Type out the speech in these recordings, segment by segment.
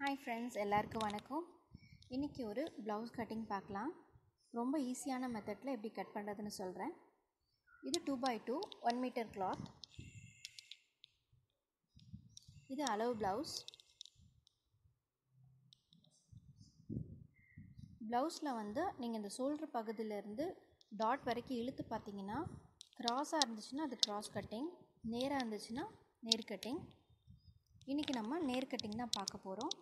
hi friends எல்லாருக்கும் வணக்கம் இன்றைக்கி ஒரு ப்ளவுஸ் கட்டிங் பார்க்கலாம் ரொம்ப ஈஸியான மெத்தடில் எப்படி கட் பண்ணுறதுன்னு சொல்கிறேன் இது two by two one meter cloth இது அளவு ப்ளவுஸ் ப்ளவுஸில் வந்து நீங்கள் இந்த ஷோல்டர் பகுதியிலேருந்து டாட் வரைக்கும் இழுத்து பார்த்தீங்கன்னா க்ராஸாக இருந்துச்சுன்னா அது க்ராஸ் கட்டிங் நேராக இருந்துச்சுன்னா நேர் கட்டிங் இன்றைக்கி நம்ம நேர் கட்டிங் தான் பார்க்க போகிறோம்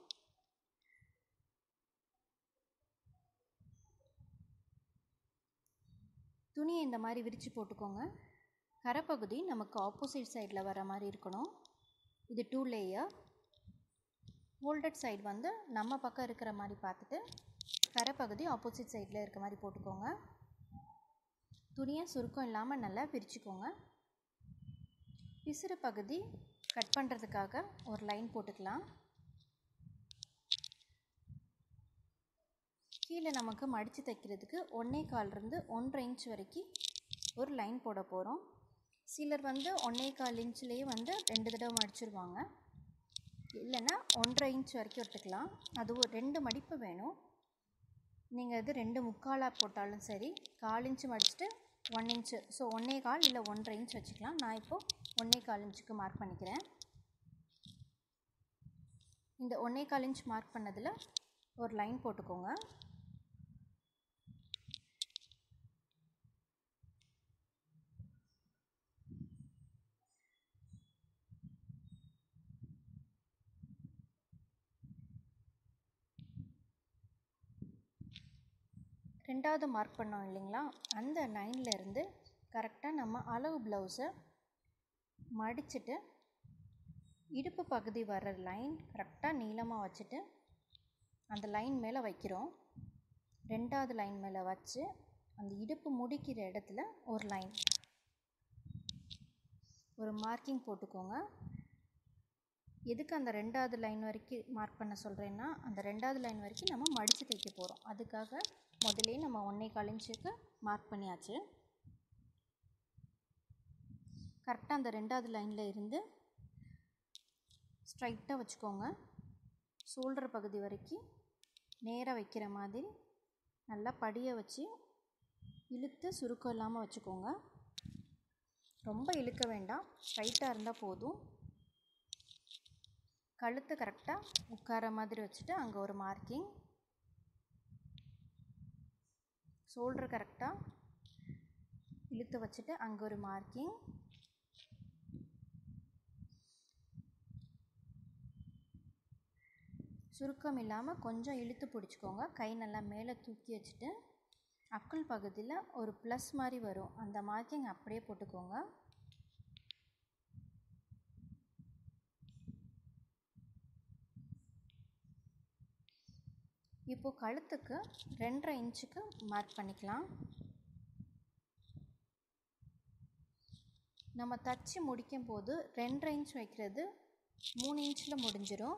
துணியை இந்த மாதிரி விரித்து போட்டுக்கோங்க கரைப்பகுதி நமக்கு ஆப்போசிட் சைடில் வர மாதிரி இருக்கணும் இது டூ லேயர் ஃபோல்டட் சைடு வந்து நம்ம பக்கம் இருக்கிற மாதிரி பார்த்துட்டு கரைப்பகுதி ஆப்போசிட் சைடில் இருக்க மாதிரி போட்டுக்கோங்க துணியை சுருக்கம் இல்லாமல் நல்லா பிரிச்சுக்கோங்க பிசுறு பகுதி கட் பண்ணுறதுக்காக ஒரு லைன் போட்டுக்கலாம் கீழே நமக்கு மடித்து தைக்கிறதுக்கு ஒன்றே கால்லேருந்து ஒன்றரை இன்ச் வரைக்கும் ஒரு லைன் போட போகிறோம் சிலர் வந்து ஒன்றே கால் இன்ச்லேயே வந்து ரெண்டு தடவை மடிச்சிருவாங்க இல்லைன்னா ஒன்றரை இன்ச் வரைக்கும் எடுத்துக்கலாம் அது ஒரு ரெண்டு மடிப்பு வேணும் நீங்கள் இது ரெண்டு முக்காலாக போட்டாலும் சரி கால் இன்ச்சு மடிச்சுட்டு ஒன் இன்ச்சு ஸோ ஒன்றே கால் இல்லை ஒன்றரை இன்ச் வச்சுக்கலாம் நான் இப்போது ஒன்றே கால் இன்ச்சுக்கு மார்க் பண்ணிக்கிறேன் இந்த ஒன்றே கால் இன்ச் மார்க் பண்ணதில் ஒரு லைன் போட்டுக்கோங்க ரெண்டாவது மார்க் பண்ணோம் இல்லைங்களா அந்த லைன்லேருந்து கரெக்டாக நம்ம அளவு ப்ளவுஸை மடிச்சுட்டு இடுப்பு பகுதி வர்ற லைன் கரெக்டாக நீளமாக வச்சுட்டு அந்த லைன் மேலே வைக்கிறோம் ரெண்டாவது லைன் மேலே வச்சு அந்த இடுப்பு முடிக்கிற இடத்துல ஒரு லைன் ஒரு மார்க்கிங் போட்டுக்கோங்க எதுக்கு அந்த ரெண்டாவது லைன் வரைக்கும் மார்க் பண்ண சொல்கிறேன்னா அந்த ரெண்டாவது லைன் வரைக்கும் நம்ம மடித்து தைக்க போகிறோம் அதுக்காக முதலே நம்ம ஒன்றே கால் இன்ச்சுக்கு மார்க் பண்ணியாச்சு கரெக்டாக அந்த ரெண்டாவது லைனில் இருந்து ஸ்ட்ரைட்டாக வச்சுக்கோங்க ஷோல்டர் பகுதி வரைக்கும் நேராக வைக்கிற மாதிரி நல்லா படியை வச்சு இழுத்து சுருக்கம் இல்லாமல் வச்சுக்கோங்க ரொம்ப இழுக்க வேண்டாம் ஸ்ட்ரைட்டாக இருந்தால் போதும் கழுத்து கரெக்டாக உட்கார மாதிரி வச்சுட்டு அங்கே ஒரு மார்க்கிங் ஷோல்டர் கரெக்டாக இழுத்து வச்சுட்டு அங்கே ஒரு மார்க்கிங் சுருக்கம் இல்லாமல் கொஞ்சம் இழுத்து பிடிச்சிக்கோங்க கை நல்லா மேலே தூக்கி வச்சுட்டு அக்குள் பகுதியில் ஒரு ப்ளஸ் மாதிரி வரும் அந்த மார்க்கிங் அப்படியே போட்டுக்கோங்க இப்போது கழுத்துக்கு ரெண்டரை இன்ச்சுக்கு மார்க் பண்ணிக்கலாம் நம்ம தச்சு முடிக்கும் போது ரெண்டரை இன்ச் வைக்கிறது மூணு இன்ச்சில் முடிஞ்சிடும்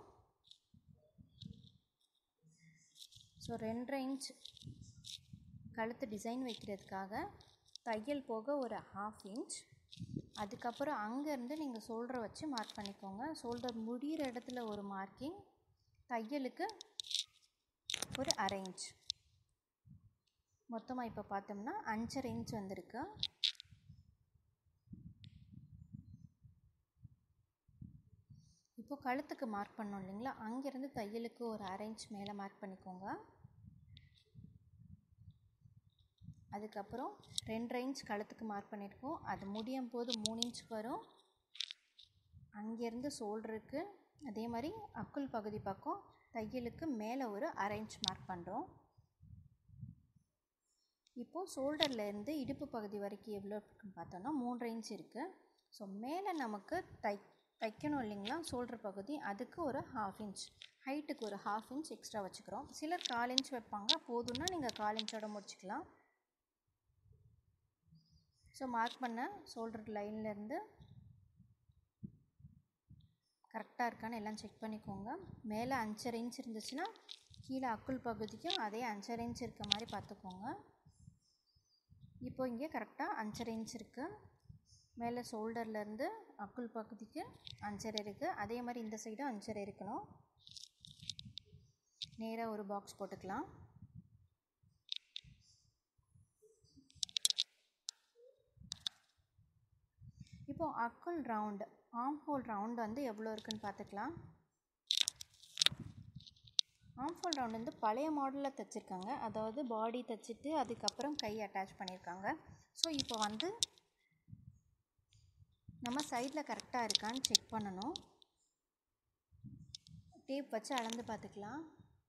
ஸோ ரெண்டரை இன்ச் கழுத்து டிசைன் வைக்கிறதுக்காக தையல் போக ஒரு ஹாஃப் இன்ச் அதுக்கப்புறம் அங்கேருந்து நீங்கள் ஷோல்டரை வச்சு மார்க் பண்ணிக்கோங்க ஷோல்டர் முடிகிற இடத்துல ஒரு மார்க்கிங் தையலுக்கு ஒரு அரை இன்ச் மொத்தமாக இப்போ பார்த்தோம்னா அஞ்சரை இன்ச் வந்திருக்கு இப்போ கழுத்துக்கு மார்க் பண்ணோம் இல்லைங்களா அங்கேருந்து தையலுக்கு ஒரு அரை இன்ச் மேலே மார்க் பண்ணிக்கோங்க அதுக்கப்புறம் ரெண்டரை இன்ச் கழுத்துக்கு மார்க் பண்ணியிருக்கோம் அது முடியும் போது மூணு இன்ச் வரும் அங்கேருந்து ஷோல்டருக்கு அதே மாதிரி அக்குள் பகுதி பக்கம் தையலுக்கு மேலே ஒரு அரை இன்ச் மார்க் பண்ணுறோம் இப்போது ஷோல்டர்லேருந்து இடுப்பு பகுதி வரைக்கும் எவ்வளோ இருக்குன்னு பார்த்தோன்னா மூன்றரை இன்ச் இருக்குது ஸோ மேலே நமக்கு தை தைக்கணும் இல்லைங்களா ஷோல்டர் பகுதி அதுக்கு ஒரு ஹாஃப் இன்ச் ஹைட்டுக்கு ஒரு ஹாஃப் இன்ச் எக்ஸ்ட்ரா வச்சுக்கிறோம் சிலர் கால் இன்ச் வைப்பாங்க போதும்னா நீங்கள் கால் இன்ச்சோட முடிச்சுக்கலாம் ஸோ மார்க் பண்ண ஷோல்டர் லைன்லேருந்து கரெக்டாக இருக்கான்னு எல்லாம் செக் பண்ணிக்கோங்க மேலே அஞ்சரை இன்ச் இருந்துச்சுன்னா கீழே அக்குள் பகுதிக்கும் அதே அஞ்சரை இன்ச் இருக்க மாதிரி பார்த்துக்கோங்க இப்போ இங்கே கரெக்டாக அஞ்சரை இன்ச் இருக்குது மேலே ஷோல்டர்லேருந்து அக்குள் பகுதிக்கு அஞ்சரை இருக்குது அதே மாதிரி இந்த சைடும் அஞ்சரை இருக்கணும் நேராக ஒரு பாக்ஸ் போட்டுக்கலாம் இப்போது அக்குள் ரவுண்டு ஆம் ஹோல் ரவுண்ட் வந்து எவ்வளோ இருக்குன்னு பார்த்துக்கலாம் ஆம் ஹோல் ரவுண்ட் வந்து பழைய மாடலில் தைச்சிருக்காங்க அதாவது பாடி தைச்சிட்டு அதுக்கப்புறம் கை அட்டாச் பண்ணியிருக்காங்க ஸோ இப்போ வந்து நம்ம சைடில் கரெக்டாக இருக்கான்னு செக் பண்ணணும் டேப் வச்சு அளந்து பார்த்துக்கலாம்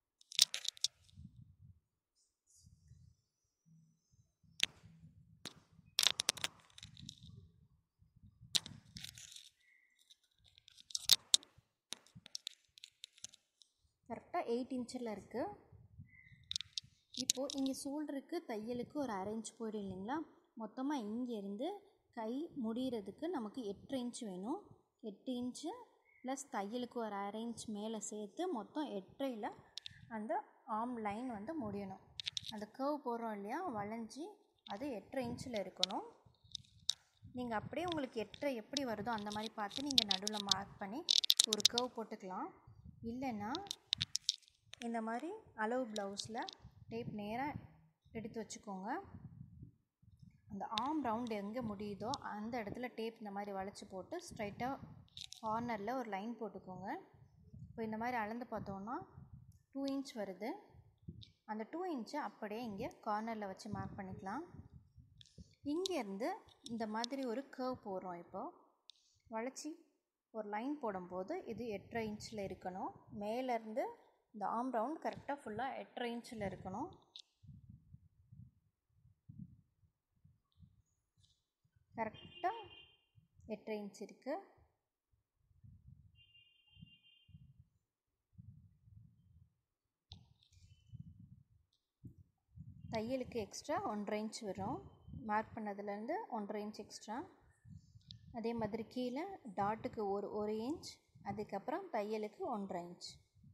கரெக்டாக எயிட் இன்ச்சில் இருக்குது இப்போது இங்கே ஷோல்டருக்கு தையலுக்கு ஒரு அரை இன்ச் போயிடும் இல்லைங்களா மொத்தமாக இங்கேருந்து கை முடிகிறதுக்கு நமக்கு எட்டு இன்ச் வேணும் எட்டு இன்ச்சு ப்ளஸ் தையலுக்கு ஒரு அரை இன்ச் மேலே சேர்த்து மொத்தம் எட்டரையில் அந்த ஆம் லைன் வந்து முடியணும் அந்த கர்வ் போடுறோம் இல்லையா வளைஞ்சி அது எட்டரை இன்ச்சில் இருக்கணும் நீங்கள் அப்படியே உங்களுக்கு எட்டரை எப்படி வருதோ அந்த மாதிரி பார்த்து நீங்கள் நடுவில் மார்க் பண்ணி ஒரு கர்வ் போட்டுக்கலாம் இல்லைன்னா இந்த மாதிரி அளவு ப்ளவுஸில் டேப் நேராக எடுத்து வச்சுக்கோங்க அந்த ஆம் ரவுண்ட் எங்கே முடியுதோ அந்த இடத்துல டேப் இந்த மாதிரி வளைச்சி போட்டு ஸ்ட்ரைட்டாக கார்னரில் ஒரு லைன் போட்டுக்கோங்க இப்போ இந்த மாதிரி அளந்து பார்த்தோன்னா டூ இன்ச் வருது அந்த டூ இன்ச்சை அப்படியே இங்கே கார்னரில் வச்சு மார்க் பண்ணிக்கலாம் இங்கேருந்து இந்த மாதிரி ஒரு கர்வ் போடுறோம் இப்போது வளைச்சி ஒரு லைன் போடும்போது இது எட்டரை இன்ச்சில் இருக்கணும் மேலேருந்து இந்த ஆம் ரவுண்ட் கரெக்டாக ஃபுல்லாக எட்டரை இன்ச்சில் இருக்கணும் கரெக்டாக எட்டரை இன்ச் இருக்குது தையலுக்கு எக்ஸ்ட்ரா ஒன்றரை இன்ச் வரும் மார்க் பண்ணதுலேருந்து ஒன்றரை இன்ச் எக்ஸ்ட்ரா அதே மாதிரி கீழே டாட்டுக்கு ஒரு ஒரு இன்ச் அதுக்கப்புறம் தையலுக்கு ஒன்றரை இன்ச்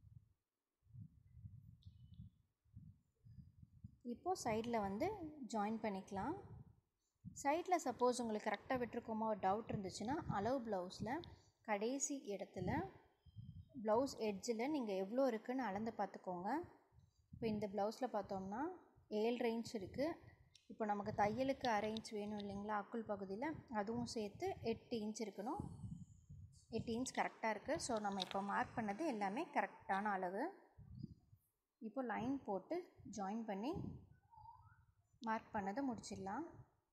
இப்போது சைடில் வந்து ஜாயின் பண்ணிக்கலாம் சைடில் சப்போஸ் உங்களுக்கு கரெக்டாக விட்டுருக்கோமா டவுட் இருந்துச்சுன்னா அளவு ப்ளவுஸில் கடைசி இடத்துல ப்ளவுஸ் எட்ஜில் நீங்கள் எவ்வளோ இருக்குன்னு அளந்து பார்த்துக்கோங்க இப்போ இந்த ப்ளவுஸில் பார்த்தோம்னா ஏழரை இன்ச் இருக்குது இப்போ நமக்கு தையலுக்கு அரை இன்ச் வேணும் இல்லைங்களா அக்குள் பகுதியில் அதுவும் சேர்த்து எட்டு இன்ச் இருக்கணும் எட்டு இன்ச் கரெக்டாக இருக்குது ஸோ நம்ம இப்போ மார்க் பண்ணது எல்லாமே கரெக்டான அளவு இப்போ லைன் போட்டு ஜாயின் பண்ணி மார்க் பண்ணதை முடிச்சிடலாம்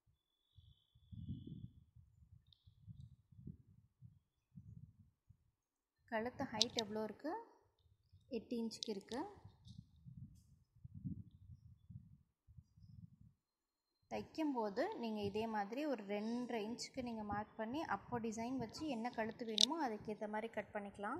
கழுத்து ஹைட் எவ்வளோ இருக்குது எட்டு இன்ச்சுக்கு இருக்குது தைக்கும்போது நீங்கள் இதே மாதிரி ஒரு ரெண்டரை இன்ச்சுக்கு நீங்கள் மார்க் பண்ணி அப்போ டிசைன் வச்சு என்ன கழுத்து வேணுமோ அதுக்கேற்ற மாதிரி கட் பண்ணிக்கலாம்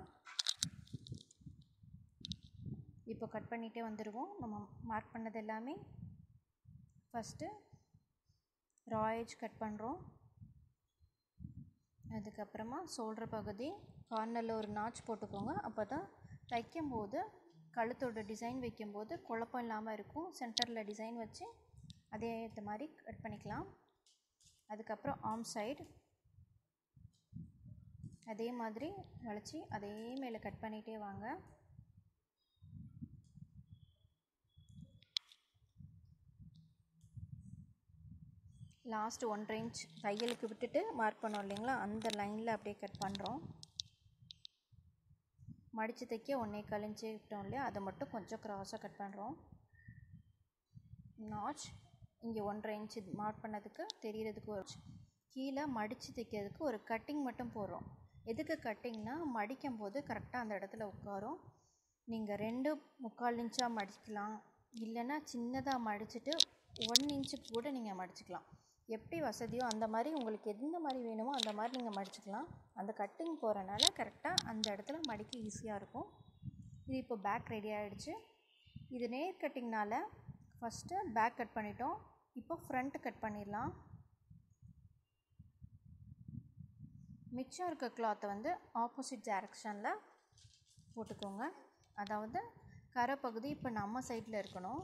இப்போ கட் பண்ணிகிட்டே வந்துடுவோம் நம்ம மார்க் பண்ணது எல்லாமே ஃபஸ்ட்டு ராயேஜ் கட் பண்ணுறோம் அதுக்கப்புறமா ஷோல்டர் பகுதி கார்னரில் ஒரு நாச் போட்டுக்கோங்க அப்போ தான் தைக்கும்போது கழுத்தோட டிசைன் வைக்கும்போது குழப்பம் இல்லாமல் இருக்கும் சென்டரில் டிசைன் வச்சு அதே ஏற்ற மாதிரி கட் பண்ணிக்கலாம் அதுக்கப்புறம் ஆம் சைடு அதே மாதிரி வளைச்சி அதே மேலே கட் பண்ணிகிட்டே வாங்க லாஸ்ட் ஒன்றரை இன்ச் தையலுக்கு விட்டுட்டு மார்க் பண்ணோம் இல்லைங்களா அந்த லைனில் அப்படியே கட் பண்ணுறோம் மடித்து தைக்க ஒன்றே கழிஞ்சு விட்டோம் இல்லையா அதை மட்டும் கொஞ்சம் க்ராஸாக கட் பண்ணுறோம் நாச் இங்கே ஒன்றரை இன்ச்சு மார்க் பண்ணதுக்கு தெரியறதுக்கு ஒரு கீழே மடித்து தைக்கிறதுக்கு ஒரு கட்டிங் மட்டும் போடுறோம் எதுக்கு கட்டிங்னா மடிக்கும் போது கரெக்டாக அந்த இடத்துல உட்காரும் நீங்கள் ரெண்டு முக்கால் இன்ச்சாக மடிக்கலாம் இல்லைன்னா சின்னதாக மடிச்சுட்டு ஒன் இன்ச்சுக்கு கூட நீங்கள் மடிச்சுக்கலாம் எப்படி வசதியோ அந்த மாதிரி உங்களுக்கு எந்த மாதிரி வேணுமோ அந்த மாதிரி நீங்கள் மடிச்சுக்கலாம் அந்த கட்டிங் போகிறனால கரெக்டாக அந்த இடத்துல மடிக்க ஈஸியாக இருக்கும் இது இப்போ பேக் ரெடி ஆகிடுச்சு இது நேர் கட்டிங்னால் ஃபஸ்ட்டு பேக் கட் பண்ணிட்டோம் இப்போ ஃப்ரண்ட் கட் பண்ணிடலாம் மிச்சம் இருக்க கிளாத்தை வந்து ஆப்போசிட் டைரக்ஷனில் போட்டுக்கோங்க அதாவது கரை பகுதி இப்போ நம்ம சைடில் இருக்கணும்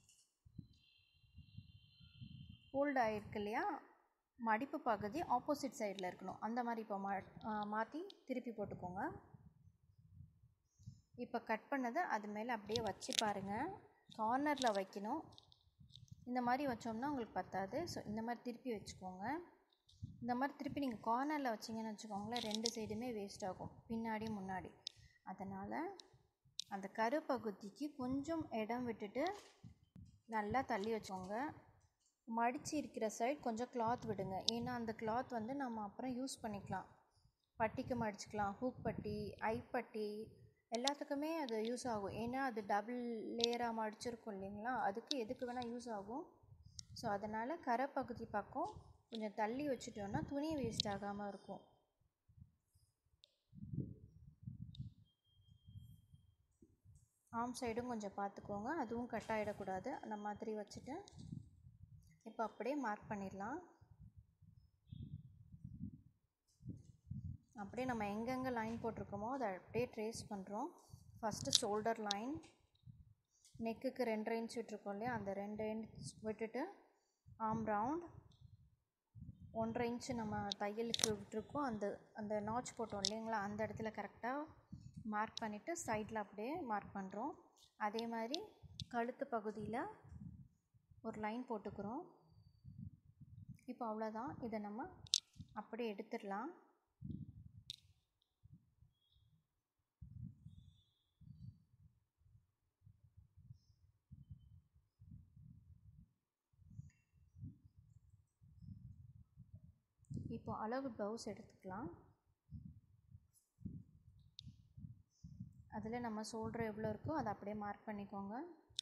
ஃபோல்ட் ஆகிருக்கு இல்லையா மடிப்பு பகுதி ஆப்போசிட் சைடில் இருக்கணும் அந்த மாதிரி இப்போ மா மாற்றி திருப்பி போட்டுக்கோங்க இப்போ கட் பண்ணதை அது மேலே அப்படியே வச்சு பாருங்கள் கார்னரில் வைக்கணும் இந்த மாதிரி வச்சோம்னா உங்களுக்கு பத்தாது ஸோ இந்த மாதிரி திருப்பி வச்சுக்கோங்க இந்த மாதிரி திருப்பி நீங்கள் கார்னரில் வச்சிங்கன்னு வச்சுக்கோங்களேன் ரெண்டு சைடுமே வேஸ்ட் ஆகும் பின்னாடி முன்னாடி அதனால் அந்த கருப்பகுதிக்கு கொஞ்சம் இடம் விட்டுட்டு நல்லா தள்ளி வச்சுக்கோங்க மடித்து இருக்கிற சைட் கொஞ்சம் கிளாத் விடுங்க ஏன்னா அந்த கிளாத் வந்து நம்ம அப்புறம் யூஸ் பண்ணிக்கலாம் பட்டிக்கு மடிச்சுக்கலாம் ஹூக் பட்டி ஐப்பட்டி எல்லாத்துக்குமே அது யூஸ் ஆகும் ஏன்னா அது டபுள் லேயராக மடிச்சிருக்கும் இல்லைங்களா அதுக்கு எதுக்கு வேணால் யூஸ் ஆகும் ஸோ அதனால் கரை பகுதி பக்கம் கொஞ்சம் தள்ளி வச்சுட்டோன்னா துணி வேஸ்ட் ஆகாமல் இருக்கும் ஆம் சைடும் கொஞ்சம் பார்த்துக்கோங்க அதுவும் கட் ஆகிடக்கூடாது அந்த மாதிரி வச்சுட்டு இப்போ அப்படியே மார்க் பண்ணிடலாம் அப்படியே நம்ம எங்கெங்கே லைன் போட்டிருக்கோமோ அதை அப்படியே ட்ரேஸ் பண்ணுறோம் ஃபஸ்ட்டு ஷோல்டர் லைன் நெக்குக்கு ரெண்டு இன்ச் விட்டுருக்கோம் இல்லையா அந்த ரெண்டு இன்ச் விட்டுட்டு ஆம் ரவுண்ட் ஒன்றரை இன்ச்சு நம்ம தையலுக்கு விட்டுருக்கோம் அந்த அந்த நாச் போட்டோம் இல்லைங்களா அந்த இடத்துல கரெக்டாக மார்க் பண்ணிவிட்டு சைடில் அப்படியே மார்க் பண்ணுறோம் அதே மாதிரி கழுத்து பகுதியில் ஒரு லைன் போட்டுக்கிறோம் இப்போ அவ்வளோதான் இதை நம்ம அப்படியே எடுத்துடலாம் இப்போ அளவு ப்ளவுஸ் எடுத்துக்கலாம் அதில் நம்ம ஷோல்டர் எவ்வளோ இருக்கோ அதை அப்படியே மார்க் பண்ணிக்கோங்க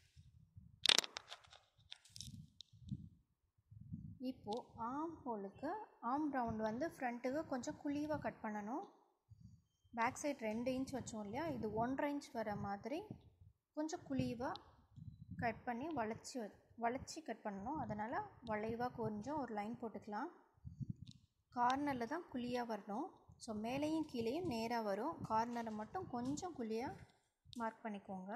இப்போது ஆம் ஹோலுக்கு ஆம் ரவுண்ட் வந்து ஃப்ரண்ட்டுக்கு கொஞ்சம் குழிவாக கட் பண்ணணும் பேக் சைட் ரெண்டு இன்ச் வச்சோம் இல்லையா இது ஒன்றரை இன்ச் வர மாதிரி கொஞ்சம் குழிவாக கட் பண்ணி வளைச்சி வளைச்சி கட் பண்ணணும் அதனால் வளைவாக கொஞ்சம் ஒரு லைன் போட்டுக்கலாம் கார்னரில் தான் குழியாக வரணும் ஸோ மேலேயும் கீழேயும் நேராக வரும் கார்னரை மட்டும் கொஞ்சம் குழியாக மார்க் பண்ணிக்கோங்க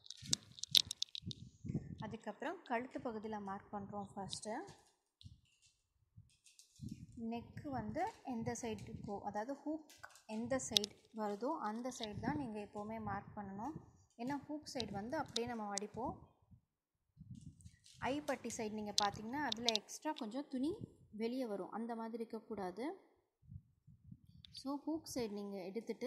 அதுக்கப்புறம் கழுத்து பகுதியில் மார்க் பண்ணுறோம் ஃபஸ்ட்டு நெக்கு வந்து எந்த சைடு இருக்கோ அதாவது ஹூக் எந்த சைடு வருதோ அந்த சைடு தான் நீங்கள் எப்போவுமே மார்க் பண்ணணும் ஏன்னா ஹூக் சைடு வந்து அப்படியே நம்ம வடிப்போம் ஐப்பட்டி சைடு நீங்கள் பார்த்தீங்கன்னா அதில் எக்ஸ்ட்ரா கொஞ்சம் துணி வெளியே வரும் அந்த மாதிரி இருக்கக்கூடாது ஸோ ஹூக் சைடு நீங்கள் எடுத்துட்டு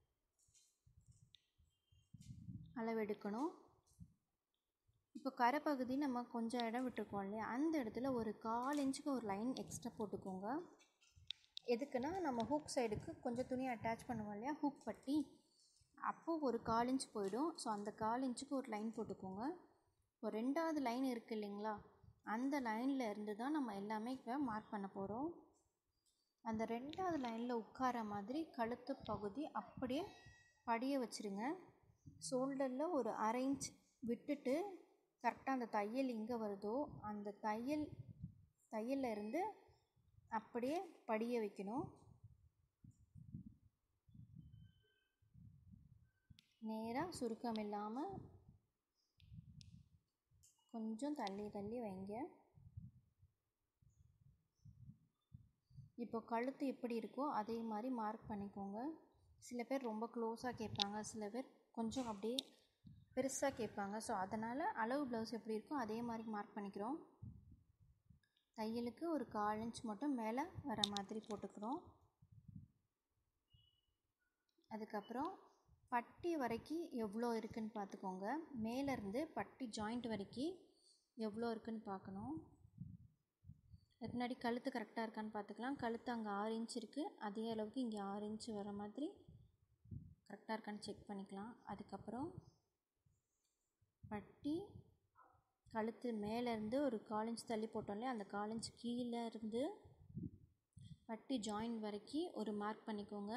அளவு எடுக்கணும் இப்போ கரைப்பகுதி நம்ம கொஞ்சம் இடம் விட்டுருக்கோம் இல்லையா அந்த இடத்துல ஒரு கால் இன்ச்சுக்கு ஒரு லைன் எக்ஸ்ட்ரா போட்டுக்கோங்க எதுக்குன்னா நம்ம ஹூக் சைடுக்கு கொஞ்சம் துணி அட்டாச் பண்ணுவோம் இல்லையா ஹூக் பட்டி அப்போது ஒரு கால் இன்ச் போயிடும் ஸோ அந்த கால் இன்ச்சுக்கு ஒரு லைன் போட்டுக்கோங்க இப்போ ரெண்டாவது லைன் இருக்குது இல்லைங்களா அந்த லைனில் இருந்து தான் நம்ம எல்லாமே இப்போ மார்க் பண்ண போகிறோம் அந்த ரெண்டாவது லைனில் உட்கார மாதிரி கழுத்து பகுதி அப்படியே படிய வச்சுருங்க ஷோல்டரில் ஒரு அரை இன்ச் விட்டுட்டு கரெக்டாக அந்த தையல் எங்கே வருதோ அந்த தையல் தையலில் இருந்து அப்படியே படிய வைக்கணும் நேராக சுருக்கம் இல்லாமல் கொஞ்சம் தள்ளி தள்ளி வைங்க இப்போ கழுத்து எப்படி இருக்கோ அதே மாதிரி மார்க் பண்ணிக்கோங்க சில பேர் ரொம்ப க்ளோஸாக கேட்பாங்க சில பேர் கொஞ்சம் அப்படியே பெருசாக கேட்பாங்க ஸோ அதனால் அளவு ப்ளவுஸ் எப்படி இருக்கோ அதே மாதிரி மார்க் பண்ணிக்கிறோம் தையலுக்கு ஒரு கால் இன்ச் மட்டும் மேலே வர மாதிரி போட்டுக்கிறோம் அதுக்கப்புறம் பட்டி வரைக்கும் எவ்வளோ இருக்குன்னு பார்த்துக்கோங்க மேலேருந்து பட்டி ஜாயிண்ட் வரைக்கும் எவ்வளோ இருக்குன்னு பார்க்கணும் அதுக்கு முன்னாடி கழுத்து கரெக்டாக இருக்கான்னு பார்த்துக்கலாம் கழுத்து அங்கே ஆறு இன்ச் இருக்குது அதே அளவுக்கு இங்கே ஆறு இன்ச் வர மாதிரி கரெக்டாக இருக்கான்னு செக் பண்ணிக்கலாம் அதுக்கப்புறம் பட்டி கழுத்து மேலேருந்து ஒரு கால் இன்ச் தள்ளி போட்டோம்ல அந்த கால் இன்ச் கீழே இருந்து பட்டி ஜாயின் வரைக்கும் ஒரு மார்க் பண்ணிக்கோங்க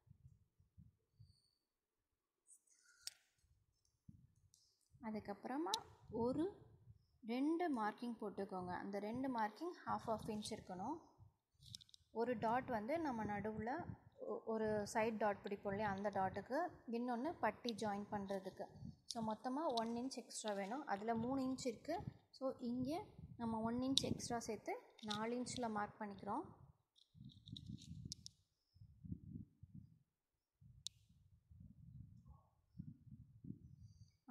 அதுக்கப்புறமா ஒரு ரெண்டு மார்க்கிங் போட்டுக்கோங்க அந்த ரெண்டு மார்க்கிங் ஹாஃப் ஆஃப் இன்ச் இருக்கணும் ஒரு டாட் வந்து நம்ம நடுவில் ஒரு சைட் டாட் பிடிப்போம் இல்லையா அந்த டாட்டுக்கு இன்னொன்று பட்டி ஜாயின் பண்ணுறதுக்கு ஸோ மொத்தமாக ஒன் இன்ச் எக்ஸ்ட்ரா வேணும் அதில் மூணு இன்ச் இருக்குது ஸோ இங்கே நம்ம ஒன் இன்ச் எக்ஸ்ட்ரா சேர்த்து நாலு இன்ச்சில் மார்க் பண்ணிக்கிறோம்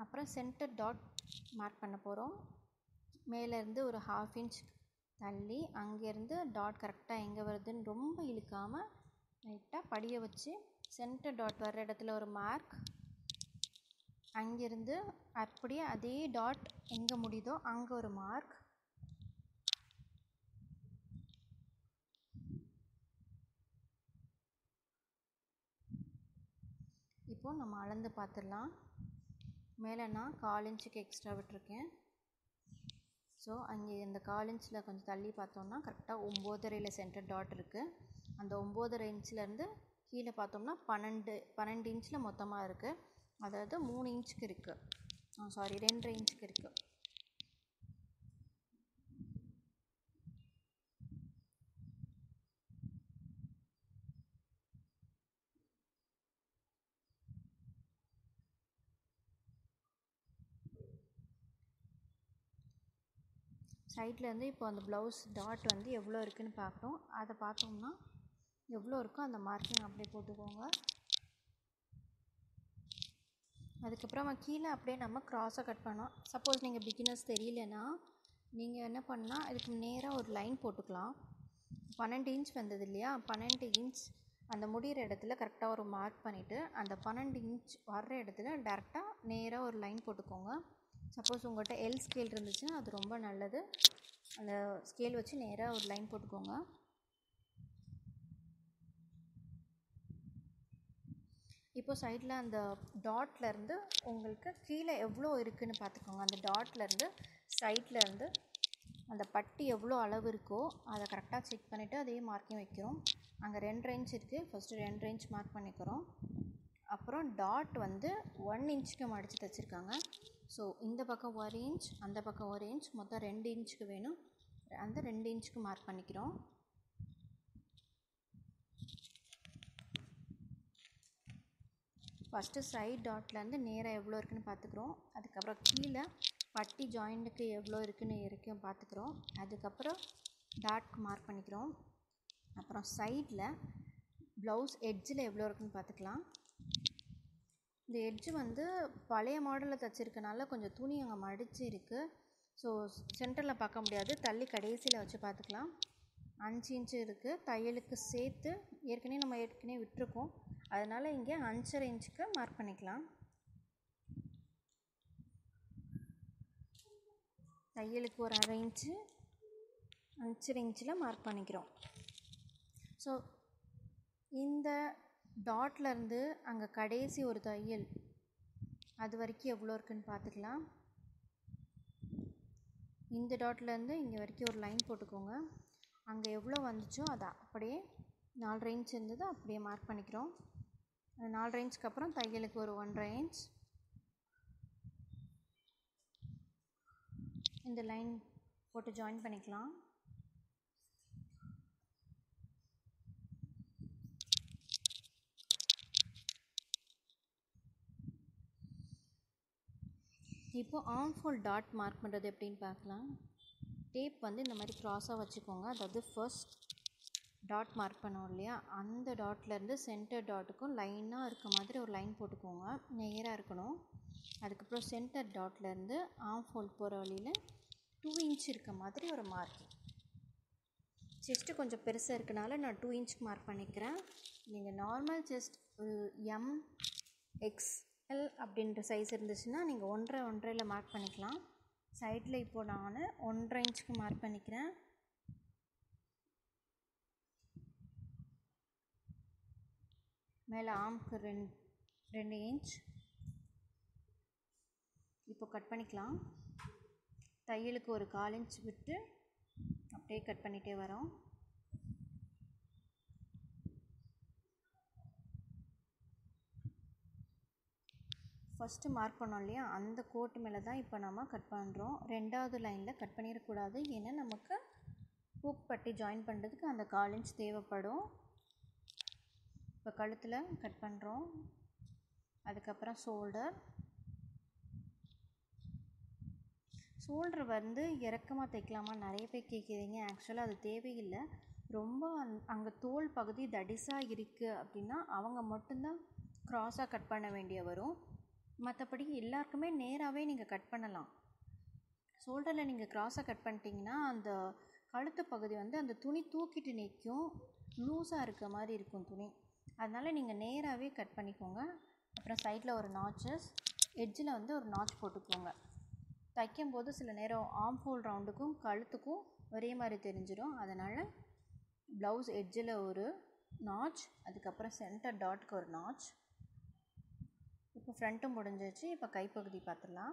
அப்புறம் சென்டர் டாட் மார்க் பண்ண போகிறோம் மேலேருந்து ஒரு ஹாஃப் இன்ச் தள்ளி அங்கேருந்து டாட் கரெக்டாக எங்கே வருதுன்னு ரொம்ப இழுக்காமல் லைட்டாக படிய வச்சு சென்டர் டாட் வர்ற இடத்துல ஒரு மார்க் அங்கேருந்து அப்படியே அதே டாட் எங்கே முடியுதோ அங்கே ஒரு மார்க் இப்போ நம்ம அளந்து பார்த்துடலாம் மேலே நான் கால் இன்ச்சுக்கு எக்ஸ்ட்ரா விட்டுருக்கேன் ஸோ அங்கே இந்த கால் இன்ச்சில் கொஞ்சம் தள்ளி பார்த்தோம்னா கரெக்டாக ஒம்போதரையில் சென்டர் டாட் இருக்குது அந்த ஒம்போதரை இன்ச்லேருந்து கீழே பார்த்தோம்னா பன்னெண்டு பன்னெண்டு இன்ச்சில் மொத்தமாக இருக்குது அதாவது மூணு இன்ச்சுக்கு இருக்குது சாரி ரெண்டரை இன்ச்சுக்கு இருக்குது சைட்லேருந்து இப்போ அந்த ப்ளவுஸ் டாட் வந்து எவ்வளோ இருக்குதுன்னு பார்க்கணும் அதை பார்த்தோம்னா எவ்வளோ இருக்கோ அந்த மார்க்கிங் அப்படியே போட்டுக்கோங்க அதுக்கப்புறமா கீழே அப்படியே நம்ம க்ராஸாக கட் பண்ணோம் சப்போஸ் நீங்கள் பிகினர்ஸ் தெரியலனா நீங்கள் என்ன பண்ணால் அதுக்கு நேராக ஒரு லைன் போட்டுக்கலாம் பன்னெண்டு இன்ச் வந்தது இல்லையா பன்னெண்டு இன்ச் அந்த முடிகிற இடத்துல கரெக்டாக ஒரு மார்க் பண்ணிவிட்டு அந்த பன்னெண்டு இன்ச் வர்ற இடத்துல டேரெக்டாக நேராக ஒரு லைன் போட்டுக்கோங்க சப்போஸ் உங்கள்கிட்ட எல் ஸ்கேல் இருந்துச்சுன்னா அது ரொம்ப நல்லது அந்த ஸ்கேல் வச்சு நேராக ஒரு லைன் போட்டுக்கோங்க இப்போ சைடில் அந்த டாட்லேருந்து உங்களுக்கு கீழே எவ்வளோ இருக்குதுன்னு பார்த்துக்கோங்க அந்த டாட்லேருந்து சைட்லேருந்து அந்த பட்டி எவ்வளோ அளவு இருக்கோ அதை கரெக்டாக செக் பண்ணிவிட்டு அதே மார்க்கிங் வைக்கிறோம் அங்கே ரெண்டு இன்ச் இருக்குது ஃபஸ்ட்டு ரெண்டு இன்ச் மார்க் பண்ணிக்கிறோம் அப்புறம் டாட் வந்து ஒன் இன்ச்சுக்கு மடித்து தைச்சிருக்காங்க ஸோ இந்த பக்கம் ஒரு இன்ச் அந்த பக்கம் ஒரு இன்ச் மொத்தம் ரெண்டு இன்ச்சுக்கு வேணும் அந்த ரெண்டு இன்ச்சுக்கு மார்க் பண்ணிக்கிறோம் ஃபஸ்ட்டு சைட் டாட்லேருந்து நேராக எவ்வளோ இருக்குதுன்னு பார்த்துக்குறோம் அதுக்கப்புறம் கீழே பட்டி ஜாயிண்ட்டுக்கு எவ்வளோ இருக்குதுன்னு வரைக்கும் பார்த்துக்குறோம் அதுக்கப்புறம் டாட்க்கு மார்க் பண்ணிக்கிறோம் அப்புறம் சைடில் ப்ளவுஸ் எட்ஜில் எவ்வளோ இருக்குதுன்னு பார்த்துக்கலாம் இந்த எட்ஜு வந்து பழைய மாடலில் தைச்சிருக்கனால கொஞ்சம் துணி அங்கே மடித்து இருக்குது ஸோ சென்டரில் பார்க்க முடியாது தள்ளி கடைசியில் வச்சு பார்த்துக்கலாம் அஞ்சு இன்ச்சு இருக்குது தையலுக்கு சேர்த்து ஏற்கனவே நம்ம ஏற்கனவே விட்டுருக்கோம் அதனால் இங்கே அஞ்சரை இன்ச்சுக்கு மார்க் பண்ணிக்கலாம் தையலுக்கு ஒரு அரை இன்ச்சு அஞ்சரை இன்ச்சில் மார்க் பண்ணிக்கிறோம் ஸோ இந்த டாட்லேருந்து அங்கே கடைசி ஒரு தையல் அது வரைக்கும் எவ்வளோ இருக்குன்னு பார்த்துக்கலாம் இந்த டாட்லேருந்து இங்கே வரைக்கும் ஒரு லைன் போட்டுக்கோங்க அங்கே எவ்வளோ வந்துச்சோ அதை அப்படியே நாலரை இன்ச் இருந்தது அப்படியே மார்க் பண்ணிக்கிறோம் அந்த நாலரை இன்ச்சுக்கு அப்புறம் தையலுக்கு ஒரு ஒன்றரை இன்ச் இந்த லைன் போட்டு ஜாயின் பண்ணிக்கலாம் இப்போ ஆர்ம் ஃபோல் டாட் மார்க் பண்ணுறது எப்படின்னு பார்க்கலாம் டேப் வந்து இந்த மாதிரி க்ராஸாக வச்சுக்கோங்க அதாவது ஃபர்ஸ்ட் டாட் மார்க் பண்ணோம் இல்லையா அந்த டாட்லேருந்து சென்டர் டாட்டுக்கும் லைனாக இருக்க மாதிரி ஒரு லைன் போட்டுக்கோங்க நேராக இருக்கணும் அதுக்கப்புறம் சென்டர் டாட்லேருந்து ஆர்ம் ஃபோல் போகிற வழியில் டூ இன்ச் இருக்க மாதிரி ஒரு மார்க் செஸ்ட்டு கொஞ்சம் பெருசாக இருக்கனால நான் டூ இன்ச்சுக்கு மார்க் பண்ணிக்கிறேன் நீங்கள் நார்மல் செஸ்ட் ஒரு எம் எக்ஸ்எல் அப்படின்ற சைஸ் இருந்துச்சுன்னா நீங்கள் ஒன்றரை ஒன்றரையில் மார்க் பண்ணிக்கலாம் சைடில் இப்போ நான் ஒன்றரை இன்ச்சுக்கு மார்க் பண்ணிக்கிறேன் மேலே ஆம்க்கு ரெண்டு ரெண்டு இன்ச் இப்போ கட் பண்ணிக்கலாம் தையலுக்கு ஒரு கால் இன்ச் விட்டு அப்படியே கட் பண்ணிகிட்டே வரோம் ஃபஸ்ட்டு மார்க் பண்ணோம் இல்லையா அந்த கோட்டு மேலே தான் இப்போ நம்ம கட் பண்ணுறோம் ரெண்டாவது லைனில் கட் பண்ணிடக்கூடாது ஏன்னா நமக்கு ஹூக் பட்டி ஜாயின் பண்ணுறதுக்கு அந்த கால் இன்ச் தேவைப்படும் இப்போ கழுத்தில் கட் பண்ணுறோம் அதுக்கப்புறம் ஷோல்டர் ஷோல்டர் வந்து இறக்கமாக தைக்கலாமா நிறைய பேர் கேட்குறீங்க ஆக்சுவலாக அது தேவையில்லை ரொம்ப அந் அங்கே தோல் பகுதி தடிசாக இருக்குது அப்படின்னா அவங்க மட்டும்தான் க்ராஸாக கட் பண்ண வேண்டிய வரும் மற்றபடி எல்லாருக்குமே நேராகவே நீங்கள் கட் பண்ணலாம் ஷோல்டரில் நீங்கள் க்ராஸாக கட் பண்ணிட்டீங்கன்னா அந்த கழுத்து பகுதி வந்து அந்த துணி தூக்கிட்டு நிற்கும் லூஸாக இருக்க மாதிரி இருக்கும் துணி அதனால் நீங்கள் நேராகவே கட் பண்ணிக்கோங்க அப்புறம் சைடில் ஒரு நாச்சஸ் எட்ஜில் வந்து ஒரு நாச் போட்டுக்கோங்க தைக்கும்போது சில நேரம் ஆம் ஹோல் ரவுண்டுக்கும் கழுத்துக்கும் ஒரே மாதிரி தெரிஞ்சிடும் அதனால் ப்ளவுஸ் எட்ஜில் ஒரு நாச் அதுக்கப்புறம் சென்டர் டாட்க்கு ஒரு நாச் இப்போ ஃப்ரண்ட்டும் முடிஞ்சிச்சு இப்போ கைப்பகுதி பார்த்துடலாம்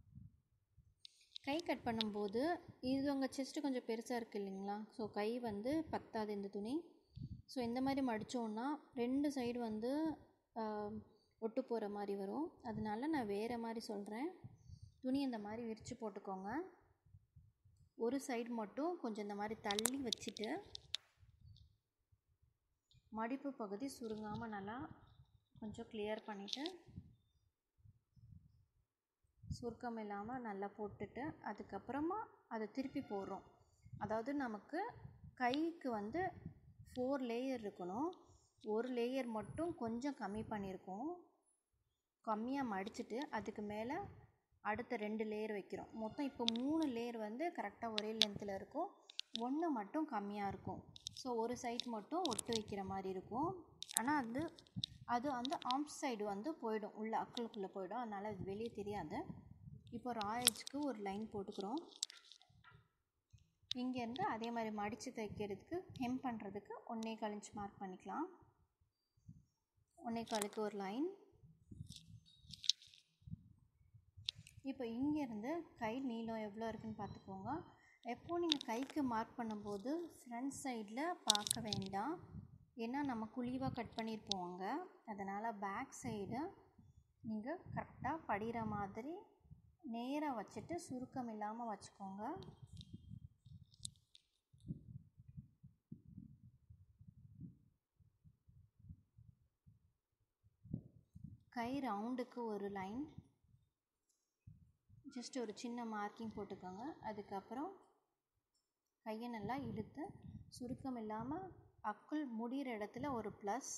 கை கட் பண்ணும்போது இது உங்கள் செஸ்ட்டு கொஞ்சம் பெருசாக இருக்குது இல்லைங்களா ஸோ கை வந்து பத்தாது இந்த துணி ஸோ இந்த மாதிரி மடித்தோன்னா ரெண்டு சைடு வந்து ஒட்டு போகிற மாதிரி வரும் அதனால நான் வேறு மாதிரி சொல்கிறேன் துணி இந்த மாதிரி விரித்து போட்டுக்கோங்க ஒரு சைடு மட்டும் கொஞ்சம் இந்த மாதிரி தள்ளி வச்சுட்டு மடிப்பு பகுதி சுருங்காமல் நல்லா கொஞ்சம் கிளியர் பண்ணிவிட்டு சுருக்கம் இல்லாமல் நல்லா போட்டுட்டு அதுக்கப்புறமா அதை திருப்பி போடுறோம் அதாவது நமக்கு கைக்கு வந்து ஃபோர் லேயர் இருக்கணும் ஒரு லேயர் மட்டும் கொஞ்சம் கம்மி பண்ணியிருக்கோம் கம்மியாக மடிச்சுட்டு அதுக்கு மேலே அடுத்த ரெண்டு லேயர் வைக்கிறோம் மொத்தம் இப்போ மூணு லேயர் வந்து கரெக்டாக ஒரே லென்த்தில் இருக்கும் ஒன்று மட்டும் கம்மியாக இருக்கும் ஸோ ஒரு சைட் மட்டும் ஒட்டு வைக்கிற மாதிரி இருக்கும் ஆனால் அது அது வந்து ஆம்ஸ் சைடு வந்து போயிடும் உள்ள அக்களுக்குள்ளே போயிடும் அதனால் அது வெளியே தெரியாது இப்போ ராயேஜ்க்கு ஒரு லைன் போட்டுக்கிறோம் இங்கேருந்து அதே மாதிரி மடித்து தைக்கிறதுக்கு ஹெம் பண்ணுறதுக்கு ஒன்றே கால் இன்ச் மார்க் பண்ணிக்கலாம் ஒன்றே காலுக்கு ஒரு லைன் இப்போ இங்கேருந்து கை நீளம் எவ்வளோ இருக்குன்னு பார்த்துக்கோங்க எப்போது நீங்கள் கைக்கு மார்க் பண்ணும்போது ஃப்ரண்ட் சைடில் பார்க்க வேண்டாம் ஏன்னா நம்ம குழிவாக கட் பண்ணியிருப்போம் அங்கே அதனால் பேக் சைடு நீங்கள் கரெக்டாக படிகிற மாதிரி நேராக வச்சுட்டு சுருக்கம் இல்லாமல் வச்சுக்கோங்க கை ரவுண்டுக்கு ஒரு லைன் ஜஸ்ட் ஒரு சின்ன மார்க்கிங் போட்டுக்கோங்க அதுக்கப்புறம் கையை நல்லா இழுத்து சுருக்கம் இல்லாமல் அக்குள் முடிகிற இடத்துல ஒரு ப்ளஸ்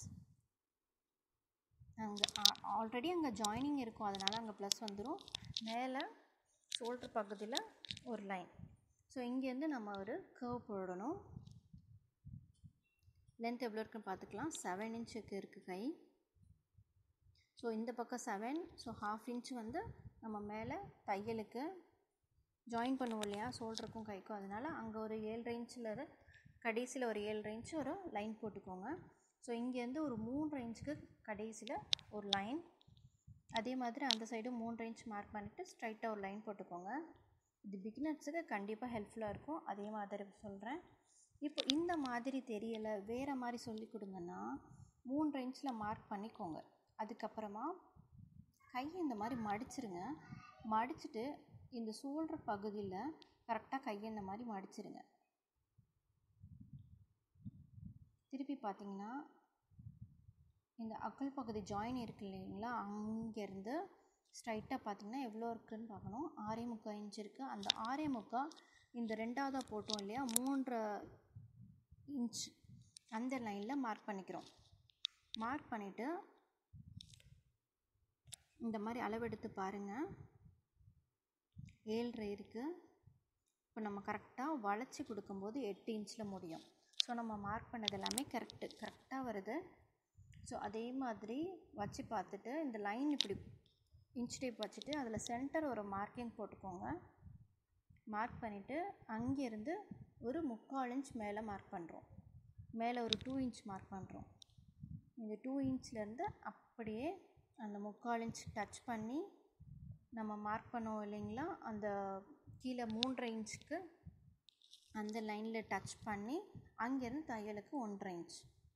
அங்கே ஆல்ரெடி அங்கே ஜாயினிங் இருக்கும் அதனால் அங்கே ப்ளஸ் வந்துடும் மேலே ஷோல்டர் பக்கத்தில் ஒரு லைன் ஸோ இங்கேருந்து நம்ம ஒரு கர்வ் போடணும் லென்த் எவ்வளோ இருக்குன்னு பார்த்துக்கலாம் செவன் இன்ச்சுக்கு இருக்குது கை ஸோ இந்த பக்கம் செவன் ஸோ ஹாஃப் இன்ச் வந்து நம்ம மேலே தையலுக்கு ஜாயின் பண்ணுவோம் இல்லையா ஷோல்டருக்கும் கைக்கும் அதனால் அங்கே ஒரு ஏழு இன்ச்சில் கடைசியில் ஒரு ஏழு இன்ச்சு ஒரு லைன் போட்டுக்கோங்க ஸோ இங்கேருந்து ஒரு மூன்று இன்ச்சுக்கு கடைசியில் ஒரு லைன் அதே மாதிரி அந்த சைடு மூன்று இன்ச் மார்க் பண்ணிவிட்டு ஸ்ட்ரைட்டாக ஒரு லைன் போட்டுக்கோங்க இது பிகினர்ஸுக்கு கண்டிப்பாக ஹெல்ப்ஃபுல்லாக இருக்கும் அதே மாதிரி சொல்கிறேன் இப்போ இந்த மாதிரி தெரியலை வேறு மாதிரி சொல்லி கொடுங்கன்னா மூன்று இன்ச்சில் மார்க் பண்ணிக்கோங்க அதுக்கப்புறமா கையை இந்த மாதிரி மடிச்சிருங்க மடிச்சுட்டு இந்த ஷோல்டர் பகுதியில் கரெக்டாக கையை இந்த மாதிரி மடிச்சிருங்க திருப்பி பார்த்தீங்கன்னா இந்த அக்கல் பகுதி ஜாயின் இருக்கு இல்லைங்களா அங்கேருந்து ஸ்ட்ரைட்டாக பார்த்தீங்கன்னா எவ்வளோ இருக்குதுன்னு பார்க்கணும் ஆறே முக்கால் இன்ச் இருக்குது அந்த ஆறே முக்கால் இந்த ரெண்டாவதாக போட்டோம் இல்லையா மூன்று இன்ச் அந்த லைனில் மார்க் பண்ணிக்கிறோம் மார்க் பண்ணிவிட்டு இந்த மாதிரி அளவெடுத்து பாருங்கள் ஏழ்ரை இருக்குது இப்போ நம்ம கரெக்டாக வளைச்சி கொடுக்கும்போது எட்டு இன்ச்சில் முடியும் ஸோ நம்ம மார்க் பண்ணது எல்லாமே கரெக்டு கரெக்டாக வருது ஸோ அதே மாதிரி வச்சு பார்த்துட்டு இந்த லைன் இப்படி இன்ச் டேப் வச்சுட்டு அதில் சென்டர் ஒரு மார்க்கிங் போட்டுக்கோங்க மார்க் பண்ணிவிட்டு அங்கேருந்து ஒரு முக்கால் இன்ச் மேலே மார்க் பண்ணுறோம் மேலே ஒரு டூ இன்ச் மார்க் பண்ணுறோம் இந்த டூ இன்ச்லேருந்து அப்படியே அந்த முக்கால் இன்ச் டச் பண்ணி நம்ம மார்க் பண்ணோம் இல்லைங்களா அந்த கீழே மூன்றரை இன்ச்சுக்கு அந்த லைனில் டச் பண்ணி அங்கேருந்து தையலுக்கு ஒன்றரை இன்ச்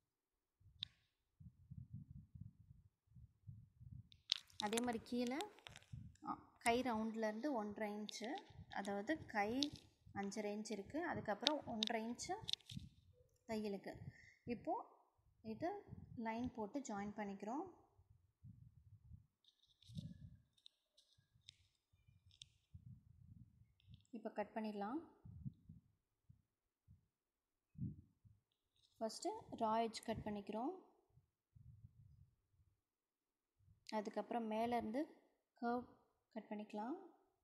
அதே மாதிரி கீழே கை ரவுண்ட்லேருந்து ஒன்றரை இன்ச்சு அதாவது கை அஞ்சரை இன்ச் இருக்குது அதுக்கப்புறம் ஒன்றரை இன்ச்சு தையலுக்கு இப்போது இது லைன் போட்டு ஜாயின் பண்ணிக்கிறோம் இப்போ கட் பண்ணிடலாம் ஃபஸ்ட்டு ரா எட்ஜ் கட் பண்ணிக்கிறோம் அதுக்கப்புறம் மேலேருந்து கர்வ் கட் பண்ணிக்கலாம்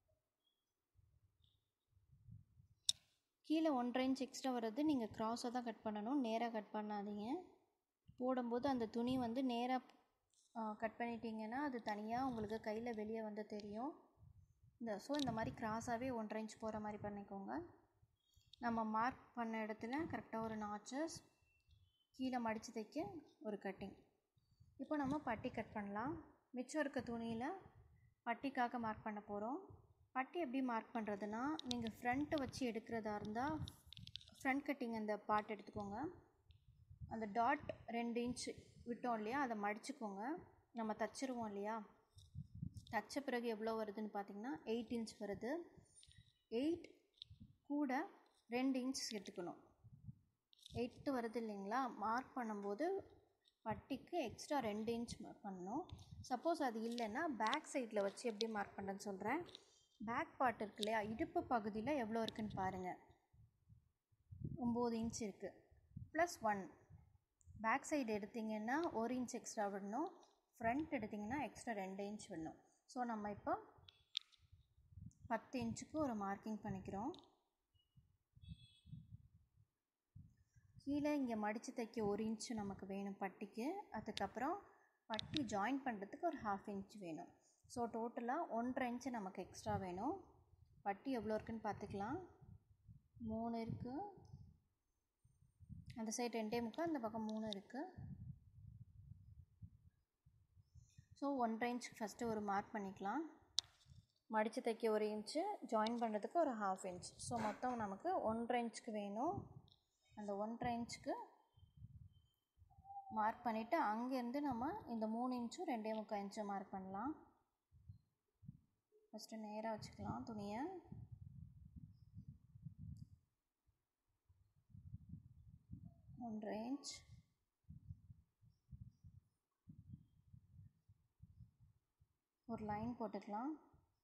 கீழே ஒன்றரை இன்ச் எக்ஸ்ட்ரா வர்றது நீங்கள் க்ராஸாக தான் கட் பண்ணணும் நேராக கட் பண்ணாதீங்க போடும்போது அந்த துணி வந்து நேராக கட் பண்ணிட்டீங்கன்னா அது தனியாக உங்களுக்கு கையில் வெளியே வந்து தெரியும் இந்த ஸோ இந்த மாதிரி கிராஸாகவே ஒன்றரை இன்ச் போகிற மாதிரி பண்ணிக்கோங்க நம்ம மார்க் பண்ண இடத்துல கரெக்டாக ஒரு நாச்சஸ் கீழே மடித்து தைக்க ஒரு கட்டிங் இப்போ நம்ம பட்டி கட் பண்ணலாம் மிச்சம் இருக்க துணியில் பட்டிக்காக மார்க் பண்ண போகிறோம் பட்டி எப்படி மார்க் பண்ணுறதுனா நீங்கள் ஃப்ரண்ட்டு வச்சு எடுக்கிறதா இருந்தால் ஃப்ரண்ட் கட்டிங் அந்த பார்ட் எடுத்துக்கோங்க அந்த டாட் ரெண்டு இன்ச் விட்டோம் இல்லையா அதை மடிச்சுக்கோங்க நம்ம தச்சிருவோம் இல்லையா தச்ச பிறகு எவ்வளோ வருதுன்னு பார்த்தீங்கன்னா எயிட் இன்ச் வருது எயிட் கூட ரெண்டு இன்ச் சேர்த்துக்கணும் எயிட்டு வருது இல்லைங்களா மார்க் பண்ணும்போது பட்டிக்கு எக்ஸ்ட்ரா ரெண்டு இன்ச் பண்ணணும் சப்போஸ் அது இல்லைன்னா பேக் சைடில் வச்சு எப்படி மார்க் பண்ணுறேன்னு சொல்கிறேன் பேக் பார்ட் இருக்கு இல்லையா இடுப்பு பகுதியில் எவ்வளோ இருக்குன்னு பாருங்கள் ஒம்பது இன்ச் இருக்குது ப்ளஸ் ஒன் பேக் சைடு எடுத்திங்கன்னா ஒரு இன்ச் எக்ஸ்ட்ரா விடணும் ஃப்ரண்ட் எடுத்திங்கன்னா எக்ஸ்ட்ரா ரெண்டு இன்ச் விடணும் ஸோ நம்ம இப்போ பத்து இன்ச்சுக்கு ஒரு மார்க்கிங் பண்ணிக்கிறோம் கீழே இங்கே மடித்து தைக்க ஒரு இன்ச்சு நமக்கு வேணும் பட்டிக்கு அதுக்கப்புறம் பட்டி ஜாயின் பண்ணுறதுக்கு ஒரு ஹாஃப் இன்ச் வேணும் ஸோ டோட்டலாக ஒன்றரை இன்ச்சு நமக்கு எக்ஸ்ட்ரா வேணும் பட்டி எவ்வளோ இருக்குன்னு பார்த்துக்கலாம் மூணு இருக்குது அந்த சைடு ரெண்டே முக்கால் அந்த பக்கம் மூணு இருக்குது ஸோ ஒன்றரை இன்ச் ஃபஸ்ட்டு ஒரு மார்க் பண்ணிக்கலாம் மடித்து தைக்க ஒரு இன்ச்சு ஜாயின் பண்ணுறதுக்கு ஒரு ஹாஃப் இன்ச் ஸோ மொத்தம் நமக்கு ஒன்றரை இன்ச்சுக்கு வேணும் அந்த ஒன்றரை இன்ச்சுக்கு மார்க் பண்ணிவிட்டு அங்கேருந்து நம்ம இந்த மூணு இன்ச்சும் ரெண்டே முக்கால் இன்ச்சும் மார்க் பண்ணலாம் ஃபஸ்ட்டு நேராக வச்சுக்கலாம் துணியை ஒன்றரை இன்ச் ஒரு லைன் போட்டுக்கலாம்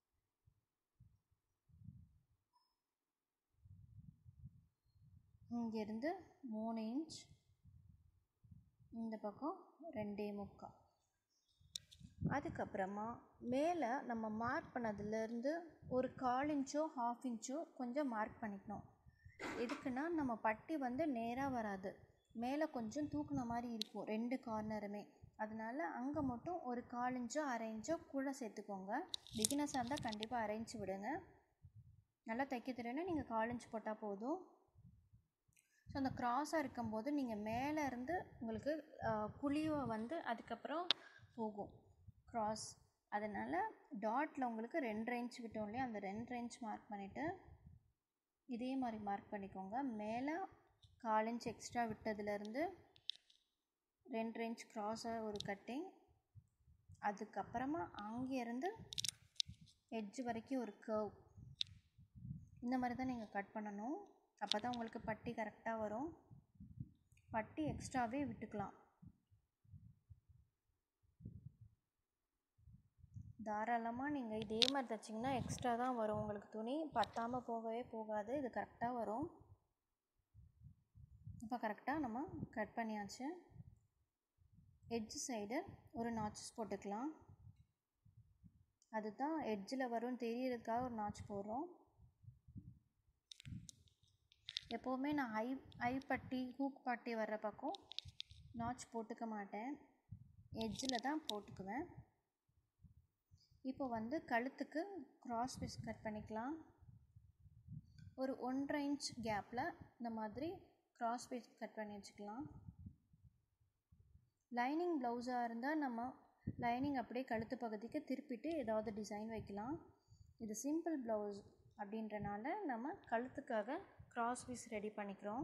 இங்கேருந்து மூணு இன்ச் இந்த பக்கம் ரெண்டே முக்கால் அதுக்கப்புறமா மேலே நம்ம மார்க் பண்ணதுலேருந்து ஒரு கால் இன்ச்சோ ஹாஃப் இன்ச்சோ கொஞ்சம் மார்க் பண்ணிக்கணும் எதுக்குன்னா நம்ம பட்டி வந்து நேராக வராது மேலே கொஞ்சம் தூக்குன மாதிரி இருக்கும் ரெண்டு கார்னருமே அதனால் அங்கே மட்டும் ஒரு கால் இன்ச்சோ அரை இன்ச்சோ கூட சேர்த்துக்கோங்க பிகினஸாக இருந்தால் கண்டிப்பாக அரை இன்ச் விடுங்க நல்லா தைக்க தெரியும்னா நீங்கள் கால் இன்ச் போட்டால் போதும் ஸோ அந்த க்ராஸாக இருக்கும்போது நீங்கள் மேலே இருந்து உங்களுக்கு குழிவை வந்து அதுக்கப்புறம் போகும் க்ராஸ் அதனால் டாட்டில் உங்களுக்கு ரெண்டரை இன்ச் விட்டோம் இல்லையா அந்த ரெண்டரை இன்ச் மார்க் பண்ணிவிட்டு இதே மாதிரி மார்க் பண்ணிக்கோங்க மேலே கால் இன்ச் எக்ஸ்ட்ரா விட்டதுலேருந்து ரெண்டரை இன்ச் க்ராஸாக ஒரு கட்டிங் அதுக்கப்புறமா அங்கேருந்து எட்ஜ் வரைக்கும் ஒரு கர்வ் இந்த மாதிரி தான் நீங்கள் கட் பண்ணணும் அப்போ தான் உங்களுக்கு பட்டி கரெக்டாக வரும் பட்டி எக்ஸ்ட்ராவே விட்டுக்கலாம் தாராளமாக நீங்கள் இதே மாதிரி தைச்சிங்கன்னா எக்ஸ்ட்ரா தான் வரும் உங்களுக்கு துணி பத்தாமல் போகவே போகாது இது கரெக்டாக வரும் இப்போ கரெக்டாக நம்ம கட் பண்ணியாச்சு எட்ஜ் சைடு ஒரு நாட்சஸ் போட்டுக்கலாம் அதுதான் எட்ஜில் வரும்னு தெரியறதுக்காக ஒரு நாச் போடுறோம் எப்போவுமே நான் ஐ ஐ பட்டி ஹூக் பட்டி வர்ற பக்கம் நாச் போட்டுக்க மாட்டேன் எட்ஜில் தான் போட்டுக்குவேன் இப்போ வந்து கழுத்துக்கு க்ராஸ் பீஸ் கட் பண்ணிக்கலாம் ஒரு ஒன்றரை இன்ச் கேப்பில் இந்த மாதிரி க்ராஸ் பீஸ் கட் பண்ணி வச்சுக்கலாம் லைனிங் ப்ளவுஸாக இருந்தால் நம்ம லைனிங் அப்படியே கழுத்து பகுதிக்கு திருப்பிட்டு ஏதாவது டிசைன் வைக்கலாம் இது சிம்பிள் ப்ளவுஸ் அப்படின்றனால நம்ம கழுத்துக்காக க்ராஸ் பீஸ் ரெடி பண்ணிக்கிறோம்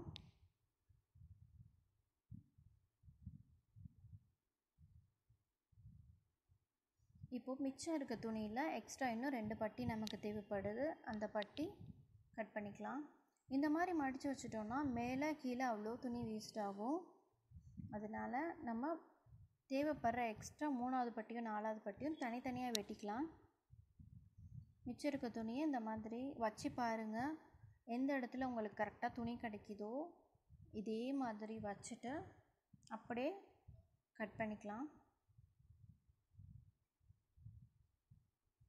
இப்போது மிச்சம் இருக்க துணியில் எக்ஸ்ட்ரா இன்னும் ரெண்டு பட்டி நமக்கு தேவைப்படுது அந்த பட்டி கட் பண்ணிக்கலாம் இந்த மாதிரி மடித்து வச்சுட்டோன்னா மேலே கீழே அவ்வளோ துணி வேஸ்ட் ஆகும் அதனால் நம்ம தேவைப்படுற எக்ஸ்ட்ரா மூணாவது பட்டியும் நாலாவது பட்டியும் தனித்தனியாக வெட்டிக்கலாம் மிச்சம் இருக்க துணியை இந்த மாதிரி வச்சு பாருங்கள் எந்த இடத்துல உங்களுக்கு கரெக்டாக துணி கிடைக்குதோ இதே மாதிரி வச்சுட்டு அப்படியே கட் பண்ணிக்கலாம்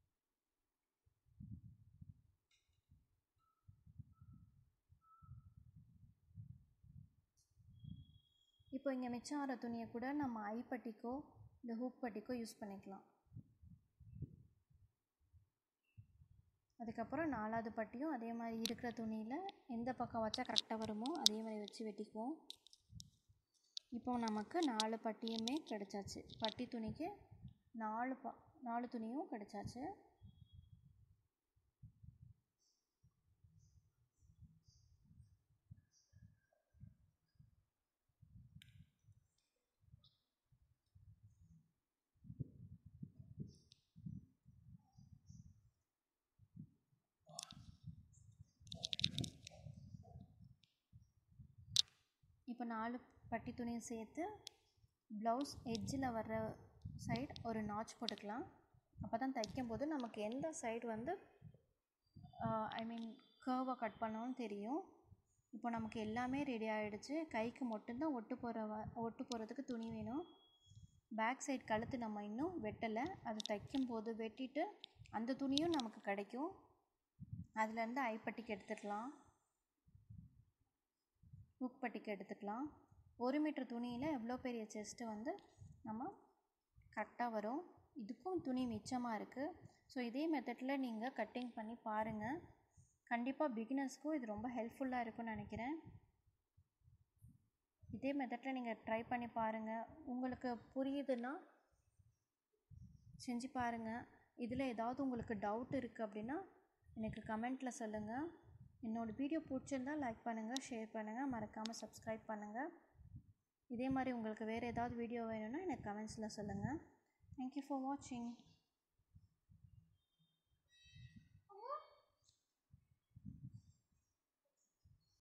இப்போ இங்கே மிச்சம் ஆகிற துணியை கூட நம்ம ஐப்பட்டிக்கோ இல்லை ஹூக் பட்டிக்கோ யூஸ் பண்ணிக்கலாம் அதுக்கப்புறம் நாலாவது பட்டியும் அதே மாதிரி இருக்கிற துணியில் எந்த பக்கம் வச்சா கரெக்டாக வருமோ அதே மாதிரி வச்சு வெட்டிக்குவோம் இப்போ நமக்கு நாலு பட்டியுமே கிடச்சாச்சு பட்டி துணிக்கு நாலு ப நாலு துணியும் கிடச்சாச்சு இப்போ நாலு பட்டி துணியும் சேர்த்து ப்ளவுஸ் எட்ஜில் வர்ற சைடு ஒரு நாச் போட்டுக்கலாம் அப்போ தான் தைக்கும்போது நமக்கு எந்த சைடு வந்து ஐ மீன் கர்வாக கட் பண்ணணும்னு தெரியும் இப்போ நமக்கு எல்லாமே ரெடி ஆகிடுச்சு கைக்கு மட்டும்தான் ஒட்டு போகிற வ ஒட்டு போகிறதுக்கு துணி வேணும் பேக் சைடு கழுத்து நம்ம இன்னும் வெட்டலை அது தைக்கும்போது வெட்டிட்டு அந்த துணியும் நமக்கு கிடைக்கும் அதுலேருந்து ஐப்பட்டிக்கு எடுத்துக்கலாம் ஹுக் பட்டிக்கு எடுத்துக்கலாம் ஒரு மீட்டர் துணியில் எவ்வளோ பெரிய செஸ்ட்டு வந்து நம்ம கரெக்டாக வரும் இதுக்கும் துணி மிச்சமாக இருக்குது ஸோ இதே மெத்தடில் நீங்கள் கட்டிங் பண்ணி பாருங்கள் கண்டிப்பாக பிகினர்ஸ்க்கும் இது ரொம்ப ஹெல்ப்ஃபுல்லாக இருக்கும்னு நினைக்கிறேன் இதே மெத்தடில் நீங்கள் ட்ரை பண்ணி பாருங்கள் உங்களுக்கு புரியுதுன்னா செஞ்சு பாருங்கள் இதில் ஏதாவது உங்களுக்கு டவுட் இருக்குது அப்படின்னா எனக்கு கமெண்ட்டில் சொல்லுங்கள் என்னோடய வீடியோ பிடிச்சிருந்தால் லைக் பண்ணுங்கள் ஷேர் பண்ணுங்கள் மறக்காமல் சப்ஸ்கிரைப் பண்ணுங்கள் இதே மாதிரி உங்களுக்கு வேறு ஏதாவது வீடியோ வேணும்னா எனக்கு கமெண்ட்ஸில் சொல்லுங்கள் தேங்க்யூ ஃபார் வாட்சிங்